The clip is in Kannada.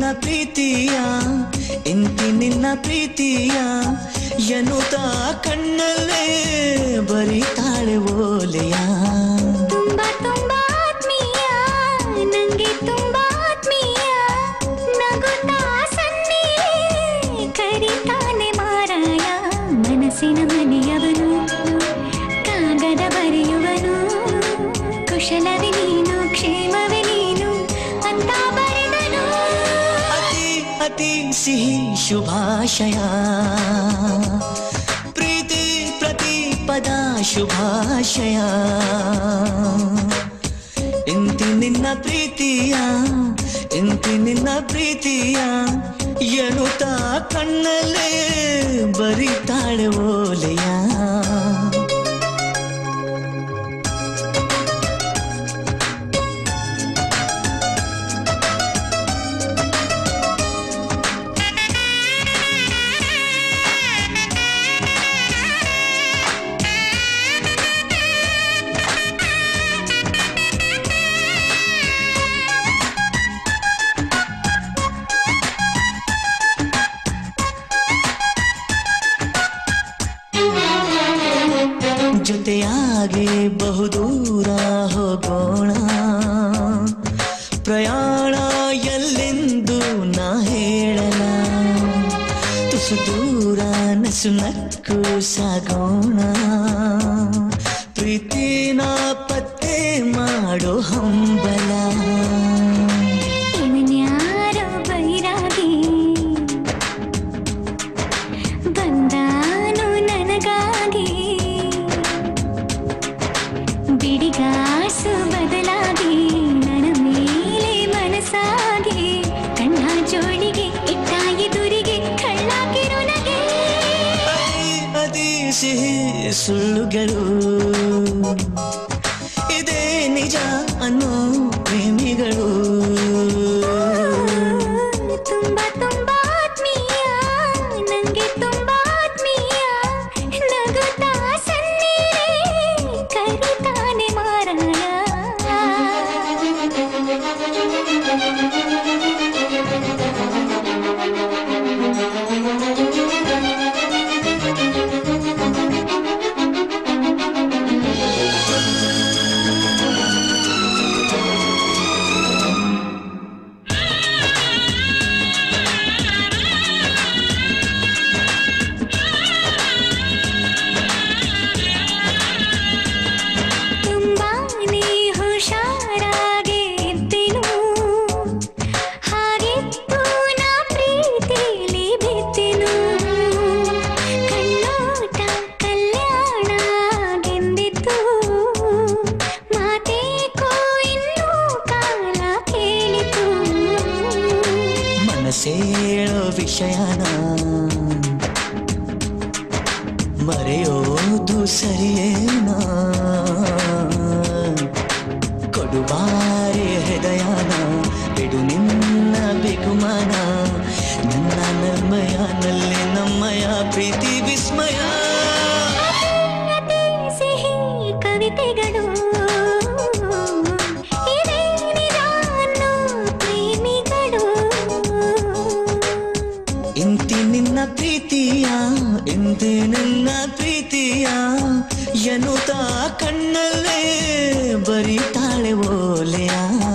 ನಿನ್ನ ಪ್ರೀತಿಯ ಇಂತಿ ನಿನ್ನ ಪ್ರೀತಿಯ ಎನ್ನುತ್ತಾ ಕಣ್ಣಲ್ಲೇ ಬರೀತಾಳೆ ಓಲೆಯ ತುಂಬಾ ತುಂಬಾ ಆತ್ಮೀಯ ನಂಗೆ ತುಂಬಾ ಆತ್ಮೀಯ ನಗುತ್ತಾ ಸನ್ನಿಲೇ ಕರಿತಾನೆ ಮಾರಾಯ ಮನಸ್ಸಿನ ಮನೆಯವನು ಕಾಗದ ಬರೆಯುವನು ಕುಶಲವೇ ನೀನು ಕ್ಷೇಮವೇ ನೀನು ಅಂತ ಬರೆದನು ಅತಿ ಅತಿ ಸಿಹಿ ಶುಭಾಶಯ ಪ್ರೀತಿ ಪ್ರತಿ ಪದ ಶುಭಾಶಯ ಇಂತಿ ನಿನ್ನ ಪ್ರೀತಿಯ ಇಂತಿ ನಿನ್ನ ಪ್ರೀತಿಯ ಎನ್ನುತ್ತಾ ಕಣ್ಣಲ್ಲೇ ಬರೀತಾಳೆ ಓಲೆಯ ಜೊತೆಯಾಗಿ ಬಹುದೂರ ಹೋಗೋಣ ಪ್ರಯಾಣ ಎಲ್ಲೆಂದು ನಾ ಹೇಳಲ ತುಸು ದೂರ ನಸು ನಕ್ಕು ಸಾಗೋಣ ಪ್ರೀತಿನ ಪತ್ತೆ ಮಾಡೋ ಹಂಬಲ ಇವನ್ಯಾರೋ ಬೈರಾಗಿ ಬಂದಾನು ನನಗಾಗಿ ಬಿಡಿಗಾಸು ಬದಲಾಗಿ ನನ್ನ ಮೇಲೆ ಮನಸ್ಸಾಗಿ ಕಣ್ಣ ಜೋಡಿಗೆ ಇಟ್ಟ ಎದುರಿಗೆ ಕಳ್ಳಾಕಿರು ನಗೆ ಅತಿ ಅತಿ ಸಿಹಿ ಸುಳ್ಳುಗಳು ಇದೇ ನಿಜ ಅನ್ನೋ ಪ್ರೇಮಿಗಳು ತುಂಬಾ ತುಂಬಾ ಆತ್ಮೀಯ ನಂಗೆ ತುಂಬಾ ಆತ್ಮೀಯ ನಗುತ್ತಾ ಸನ್ನಿಲೇ ಕರಿತಾನೆ ಮಾರಾಯ ತುಂಬಾನೇ ಹುಷಾರಾಗಿ ಇದ್ದೆನು ಹಾಗಿತ್ತು ನಾ ಪ್ರೀತಿಲಿ ಬಿದ್ದೆನು ಕಣ್ಣೋಟ ಕಲ್ಯಾಣ ಗೆಂದಿತ್ತು ಮಾತೇಕೋ ಇನ್ನೂ ಕಾಲ ಕೇಳಿತು ಮನಸ್ಸೇಳೋ ವಿಷಯನ ಮರೆಯೋದು ಸರಿಯೇನಾ ಕೊಡುಬಾರೆ ಹೃದಯನ ಬಿಡು ನಿನ್ನ ಬಿಗುಮಾನ ನನ್ನ ನಲ್ಮಯನಲ್ಲಿ ನಮ್ಮಯ ಪ್ರೀತಿ ವಿಸ್ಮಯ ಅತಿ ಸಿಹಿ ಕವಿತೆಗಳು ಇದೇ ನಿಜ ಅನ್ನೋ ಪ್ರೇಮಿಗಳು ಇಂತಿ ನಿನ್ನ ಪ್ರೀತಿಯ ಇಂತಿ ನಿನ್ನ ಪ್ರೀತಿಯ ಎನ್ನುತ್ತಾ ಕಣ್ಣಲ್ಲೇ ಬರೀತಾಳೆ ಓಲೆಯ